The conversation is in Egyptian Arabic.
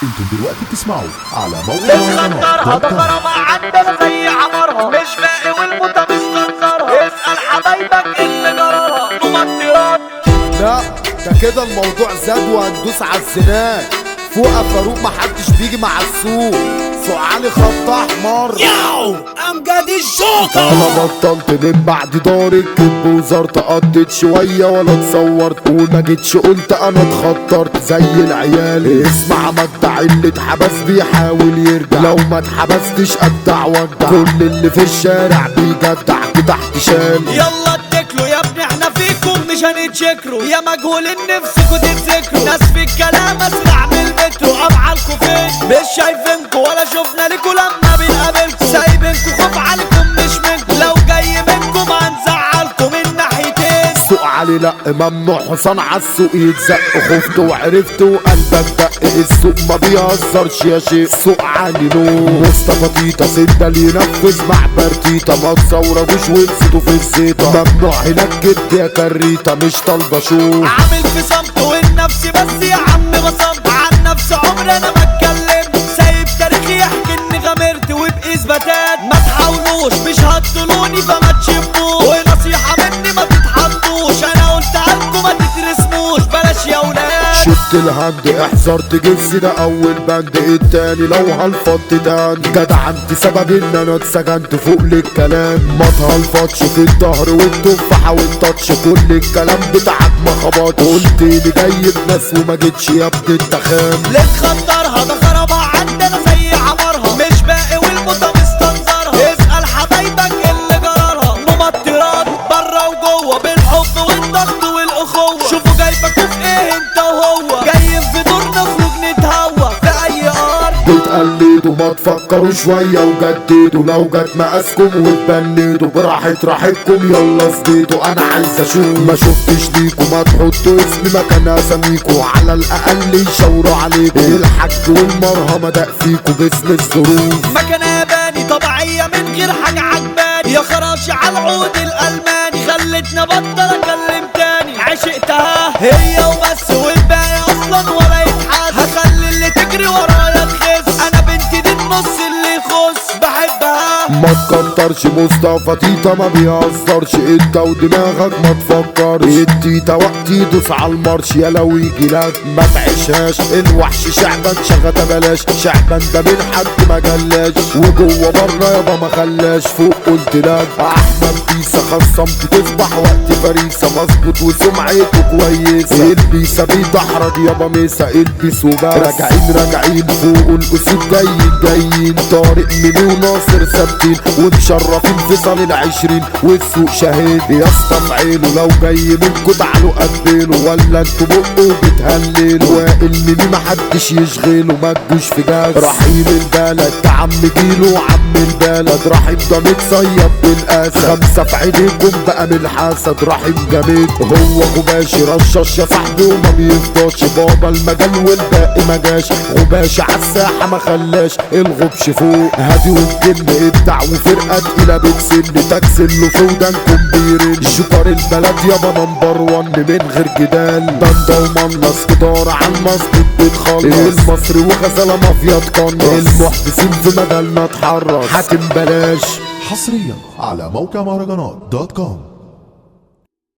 انتوا دلوقتي بتسمعوا على موقع نسخنطرها مهرجانات دوت كوم. ضفرة ما عندنا زي عمرها مش باقي والموتى مستنظرها اسأل حبايبك اللي جرالها ممطرات لا ده كده الموضوع زاد وهندوس على الزناد فوق فاروق محدش بيجي مع السوق سعالي خط احمر ياو امجد الجوكر انا بطلت من بعد دار الكذب وزرت قضيت شويه ولا اتصورت وما جيتش قلت انا اتخطرت زي العيال اسمع مدع اللي اتحبس بيحاول يرجع لو ما اتحبستش ابدع وجع كل اللي في الشارع بيجدع تحت شال يلا اتكلوا يا ابني احنا فيكم مش هنتشكروا يا مجهول نفسكوا تتذكروا ناس في الكلام اسرع من المترو ابعالكوا فين مش شايفينكوا ولا شفنا ليكوا لما بنقابلكوا سايبينكوا خوف عليكم مش منكم لو جاي منكم هنزعلكوا من ناحيتين سوق علي لا ممنوع حصان عالسوق يتزق خفت وعرفت وقلبك دق السوق ما بيهزرش يا شيخ سوق علي نور مصطفى تيتا سندا اللي ينفذ مع برتيتا ما تصورجوش وانسدوا في الزيطة ممنوع هناك جد يا كريتا مش طالبة شو عامل في صمت والنفس بس يا عم بصمت عن نفس عمري انا ما اتكلمت سايب تاريخي يحكي اني غامرت وباثباتات ما تحاولوش مش هتطولوني فما تشموش ونصيحه مني ما تتحطوش انا قلت عنكم ما تترسموش بلاش يا ولاد شفت الهند احذر تجس ده اول بند التاني لو هلفضت تاني جدع انت سبب ان انا اتسجنت فوق للكلام ما تهلفطش في الظهر والتفاحة والتاتش كل الكلام بتاعك ما خبطش قلت لي جاي بناس وما جيتش يا ابني انت خام ليه تخطرها ده خرابة عندنا زي عمرها مش باقي والموتى مستنظرها اسأل حبايبك اللي جرالها ممطرات بره وجوه بالحب والضغط والاخوة شوفوا جايبكوا في ايه انت وهو جايين في دور نخرج نتهوى في اي ارض بتقلدوا ما تفكروا شوية وجددوا لو جت مقاسكم واتبندوا براحة راحتكم يلا سديتوا انا عايز اشوف ما شفتش ليكوا ما تحطوا اسمي مكان اساميكوا على الاقل يشاوروا عليكوا الحج والمرهم اداء فيكوا باسم الظروف مكان ياباني طبيعية من غير حاجة عجباني يا خراشي على العود الألماني خلتني أبطل أكلم تاني عشقتها هي وبس والباقي أصلا ولا يتحس هخلي اللي تجري ورايا تخس أنا بنتي دي النص اللي يخص بحبها ما تكترش مصطفى تيتا ما بيهزرش انت ودماغك ما تفكرش التيتا وقت يدوس على المارش يا لو يجي لك ما تعيشهاش الوحش شعبا شغتة بلاش شعبا ده من حد ما جلاش وجوه بره يابا ما خلاش فوق قلت لك احمد بيسا خصمت تصبح وقت فريسة مظبوط وسمعته كويسة البيسة بيدحرج يابا ميسا البس وبس راجعين راجعين فوق الاسود جايين جايين طارق ميمي وناصر ثابتين ومشرفين فيصل العشرين والسوق شاهد يا اسطى في عينه لو جاي منكوا تعالوا قبلوا ولا انتوا بقوا بتهللوا وائل ميمي محدش يشغله ما تجوش في جاز رحيم البلد ده عم جيله وعم البلد رحيم ده متصيب بالاسد خمسة في عينيكم بقى من الحسد رحيم جميل هو غباشي رشاش يا صاحبي وما بيفضاش بابا المجال والباقي ما جاش غباشي عالساحة ما خلاش الغبش فوق هادي والجن ابدع وفرقة تقيلة بتسن تكسل له في ودانكم بيرن جوكر البلد يابا نمبر وان من غير جدال باندا ومنص إدارة على المظبوط بتخلص المصري وغزالة مافيا تقنص المحدثين في مجالنا اتحرص حاتم بلاش حصريا على موقع مهرجانات دوت كوم